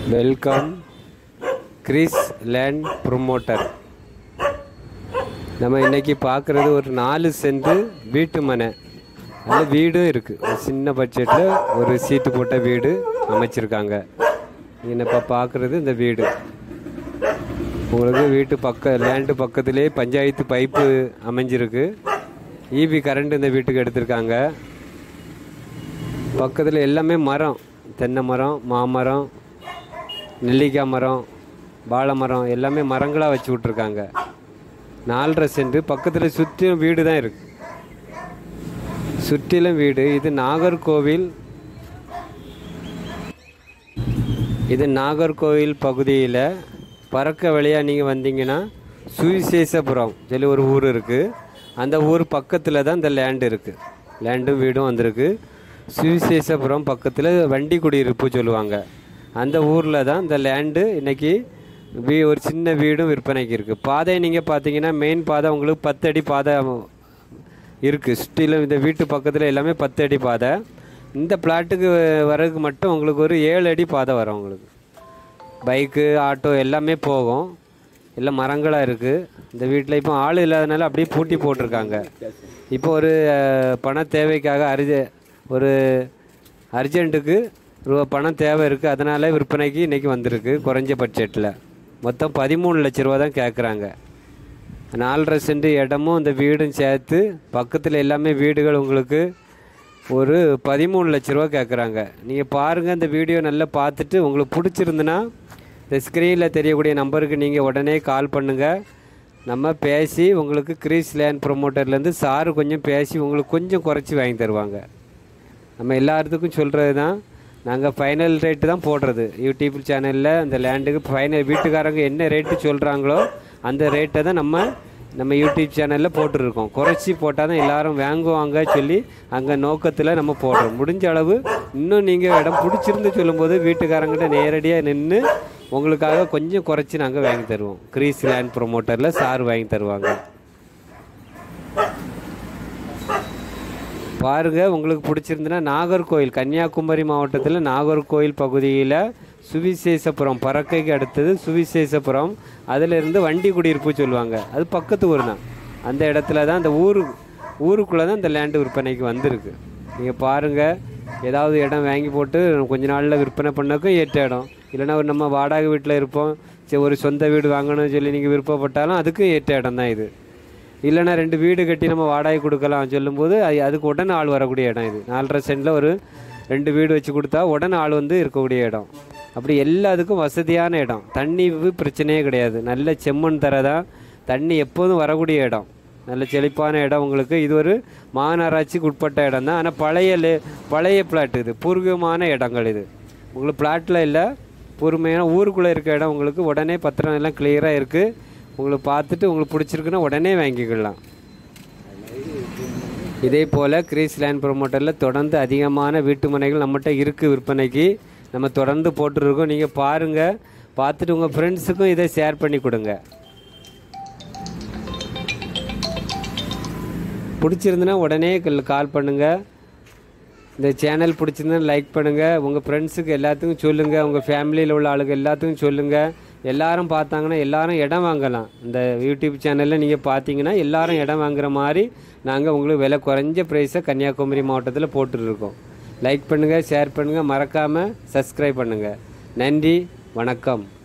welcome Chris land promoter நம்ம இன்னைக்கு பார்க்குறது ஒரு நாலு சென்ட் வீட்டு மனை அதில் வீடும் இருக்குது ஒரு சின்ன பட்ஜெட்டில் ஒரு சீட்டு போட்ட வீடு அமைச்சிருக்காங்க நீங்கள் இப்போ பார்க்குறது இந்த வீடு உங்களுக்கு வீட்டு பக்க லேண்டு பக்கத்துலேயே பஞ்சாயத்து பைப்பு அமைஞ்சிருக்கு ஈபி கரண்ட் இந்த வீட்டுக்கு எடுத்திருக்காங்க பக்கத்தில் எல்லாமே மரம் தென்னை மரம் மாமரம் நெல்லிக்காய் மரம் வாழை மரம் எல்லாமே மரங்களாக வச்சு விட்ருக்காங்க நாலரை சென்ட் பக்கத்தில் சுற்றிலும் வீடு தான் இருக்குது சுற்றிலும் வீடு இது நாகர்கோவில் இது நாகர்கோவில் பகுதியில் பறக்க வழியாக நீங்கள் வந்தீங்கன்னா சுவிசேஷபுரம் சொல்லி ஒரு ஊர் இருக்குது அந்த ஊர் பக்கத்தில் தான் இந்த லேண்டு இருக்குது லேண்டும் வீடும் வந்திருக்கு சுவிசேஷபுரம் பக்கத்தில் வண்டி குடியிருப்பு சொல்லுவாங்க அந்த ஊரில் தான் இந்த லேண்டு இன்னைக்கு வீ ஒரு சின்ன வீடும் விற்பனைக்கு இருக்குது பாதை நீங்கள் பார்த்தீங்கன்னா மெயின் பாதை உங்களுக்கு பத்து அடி பாதை இருக்குது சுற்றிலும் இந்த வீட்டு பக்கத்தில் எல்லாமே பத்து அடி பாதை இந்த பிளாட்டுக்கு வரதுக்கு மட்டும் உங்களுக்கு ஒரு ஏழு அடி பாதை வரும் உங்களுக்கு பைக்கு ஆட்டோ எல்லாமே போகும் எல்லாம் மரங்களாக இருக்குது இந்த வீட்டில் இப்போ ஆள் இல்லாதனால அப்படியே பூட்டி போட்டிருக்காங்க இப்போ ஒரு அஹ், பண தேவைக்காக அர்ஜ ஒரு அர்ஜென்ட்டுக்கு ரூபா பணம் தேவை இருக்குது அதனால விற்பனைக்கு இன்றைக்கி வந்திருக்கு குறைஞ்ச பட்ஜெட்டில் மொத்தம் பதிமூணு லட்ச ரூபா தான் கேட்குறாங்க நாலரை சென்ட் இடமும் இந்த வீடும் சேர்த்து பக்கத்தில் எல்லாமே வீடுகள் உங்களுக்கு ஒரு பதிமூணு லட்ச ரூபா கேட்குறாங்க நீங்கள் பாருங்கள் இந்த வீடியோ நல்லா பார்த்துட்டு உங்களுக்கு பிடிச்சிருந்துன்னா இந்த ஸ்க்ரீனில் தெரியக்கூடிய நம்பருக்கு நீங்கள் உடனே கால் பண்ணுங்கள் நம்ம பேசி உங்களுக்கு கிரீஸ் லேண்ட் ப்ரொமோட்டர்லேருந்து சாரு கொஞ்சம் பேசி உங்களுக்கு கொஞ்சம் குறைச்சி வாங்கி தருவாங்க நம்ம எல்லாத்துக்கும் சொல்கிறது தான் நாங்கள் ஃபைனல் ரேட்டு தான் போடுறது யூடியூப் சேனலில் அந்த லேண்டுக்கு ஃபைனல் வீட்டுக்காரங்க என்ன ரேட்டு சொல்கிறாங்களோ அந்த ரேட்டை தான் நம்ம நம்ம யூடியூப் சேனலில் போட்டுருக்கோம் குறைச்சி போட்டால் தான் எல்லாரும் வாங்குவாங்க சொல்லி அங்கே நோக்கத்தில் நம்ம போடுறோம் முடிஞ்ச அளவு இன்னும் நீங்கள் இடம் பிடிச்சிருந்து சொல்லும்போது வீட்டுக்காரங்கிட்ட நேரடியாக நின்று உங்களுக்காக கொஞ்சம் குறைச்சி நாங்கள் வாங்கி தருவோம் கிரீஸ் லேண்ட் ப்ரொமோட்டரில் சார் வாங்கி தருவாங்க பாருங்க உங்களுக்கு பிடிச்சிருந்துன்னா நாகர்கோயில் கன்னியாகுமரி மாவட்டத்தில் நாகர்கோயில் பகுதியில் சுவிசேஷபுரம் பறக்கைக்கு அடுத்தது சுவிசேஷபுரம் அதிலிருந்து வண்டி குடியிருப்பு சொல்லுவாங்க அது பக்கத்து ஊர் தான் அந்த இடத்துல தான் அந்த ஊரு ஊருக்குள்ளே தான் இந்த லேண்டு விற்பனைக்கு வந்திருக்கு நீங்கள் பாருங்கள் ஏதாவது இடம் வாங்கி போட்டு கொஞ்ச நாளில் விற்பனை பண்ணக்கும் ஏற்ற இடம் இல்லைன்னா ஒரு நம்ம வாடகை வீட்டில் இருப்போம் சரி ஒரு சொந்த வீடு வாங்கணும்னு சொல்லி நீங்கள் விருப்பப்பட்டாலும் அதுக்கும் ஏற்ற இடம் தான் இது இல்லைன்னா ரெண்டு வீடு கட்டி நம்ம வாடகை கொடுக்கலாம் சொல்லும்போது அது அதுக்கு உடனே ஆள் வரக்கூடிய இடம் இது நாலரை சென்டில் ஒரு ரெண்டு வீடு வச்சு கொடுத்தா உடனே ஆள் வந்து இருக்கக்கூடிய இடம் அப்படி எல்லாத்துக்கும் வசதியான இடம் தண்ணி வி- பிரச்சனையே கிடையாது நல்ல செம்மண் தரதான் தண்ணி எப்போதும் வரக்கூடிய இடம் நல்ல செழிப்பான இடம் உங்களுக்கு இது ஒரு மாநகராட்சிக்கு உட்பட்ட இடம் தான் ஆனால் பழைய லே பழைய பிளாட் இது பூர்வீகமான இடங்கள் இது உங்களுக்கு பிளாட்டில் இல்லை பொறுமையான ஊருக்குள்ளே இருக்க இடம் உங்களுக்கு உடனே பத்திரம் எல்லாம் கிளியராக இருக்குது உங்களுக்கு பார்த்துட்டு உங்களுக்கு பிடிச்சிருக்குன்னா உடனே வாங்கிக்கலாம் இதே போல் கிரீஸ் லேண்ட் ப்ரொமோட்டரில் தொடர்ந்து அதிகமான வீட்டு மனைகள் நம்மகிட்ட இருக்குது விற்பனைக்கு நம்ம தொடர்ந்து போட்டுருக்கோம் நீங்கள் பாருங்கள் பார்த்துட்டு உங்கள் ஃப்ரெண்ட்ஸுக்கும் இதை ஷேர் பண்ணி கொடுங்க பிடிச்சிருந்துன்னா உடனே கால் பண்ணுங்கள் இந்த சேனல் பிடிச்சிருந்தா லைக் பண்ணுங்கள் உங்கள் ஃப்ரெண்ட்ஸுக்கு எல்லாத்துக்கும் சொல்லுங்கள் உங்கள் ஃபேமிலியில் உள்ள ஆளுங்க எல்லாத்துக்கும் சொல்லுங்கள் எல்லாரும் பார்த்தாங்கன்னா எல்லாரும் இடம் வாங்கலாம் இந்த யூடியூப் சேனலில் நீங்கள் பார்த்தீங்கன்னா எல்லாரும் இடம் வாங்குற மாதிரி நாங்கள் உங்களுக்கு விலை குறைஞ்ச ப்ரைஸை கன்னியாகுமரி மாவட்டத்தில் போட்டுருக்கோம் லைக் பண்ணுங்கள் ஷேர் பண்ணுங்கள் மறக்காமல் சப்ஸ்கிரைப் பண்ணுங்கள் நன்றி வணக்கம்